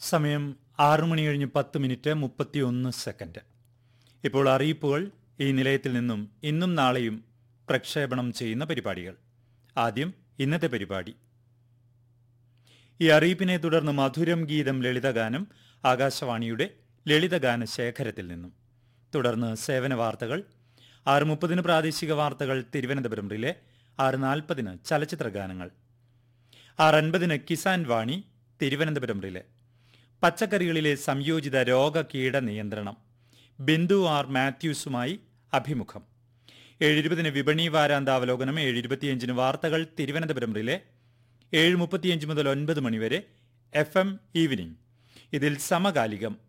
സമയം ആറു മണി കഴിഞ്ഞ് പത്ത് മിനിറ്റ് മുപ്പത്തിയൊന്ന് സെക്കൻഡ് ഇപ്പോൾ അറിയിപ്പുകൾ ഈ നിലയത്തിൽ നിന്നും ഇന്നും നാളെയും പ്രക്ഷേപണം ചെയ്യുന്ന പരിപാടികൾ ആദ്യം ഇന്നത്തെ പരിപാടി ഈ അറിയിപ്പിനെ തുടർന്ന് മധുരം ഗീതം ലളിതഗാനം ആകാശവാണിയുടെ ലളിതഗാന ശേഖരത്തിൽ നിന്നും തുടർന്ന് സേവന വാർത്തകൾ ആറ് മുപ്പതിന് പ്രാദേശിക വാർത്തകൾ തിരുവനന്തപുരം റിലെ ആറ് നാൽപ്പതിന് ചലച്ചിത്ര ഗാനങ്ങൾ ആറ് അൻപതിന് കിസാൻ വാണി തിരുവനന്തപുരം റിലെ പച്ചക്കറികളിലെ സംയോജിത രോഗ കീട നിയന്ത്രണം ബിന്ദു ആർ മാത്യൂസുമായി അഭിമുഖം ഏഴ് ഇരുപതിന് വിപണി വാരാന്താവലോകനം ഏഴ് ഇരുപത്തിയഞ്ചിന് വാർത്തകൾ തിരുവനന്തപുരം റിലെ ഏഴ് മുപ്പത്തിയഞ്ച് മുതൽ ഒൻപത് മണിവരെ എഫ് എം ഈവനിംഗ് ഇതിൽ സമകാലികം